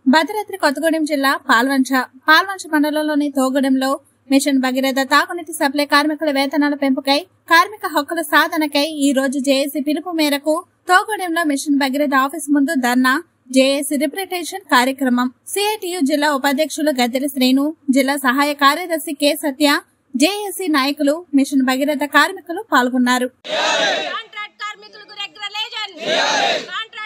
భద్రాద్రి కొత్తగూడెం జిల్లా పాల్వంచ పాల్వంచ మండలంలోని తోగూడెంలో మిషన్ భగీరథ తాగునీటి సప్లై కార్మికుల వేతనాల పెంపుకై కార్మిక హక్కుల సాధనకై ఈ రోజు జేఏసీ పిలుపు మేరకు తోగూడెంలో మిషన్ భగీరథ ఆఫీస్ ముందు ధర్నా జేఏసీ రిప్రజెంటేషన్ కార్యక్రమం సిఐటియు జిల్లా ఉపాధ్యక్షులు గద్దెల శ్రీను జిల్లా సహాయ కార్యదర్శి కె సత్య జేఏసీ నాయకులు మిషన్ భగీరథ కార్మికులు పాల్గొన్నారు కాంట్రాక్ట్ కార్మికులకు రెగ్యులరైజేషన్ కాంట్రాక్ట్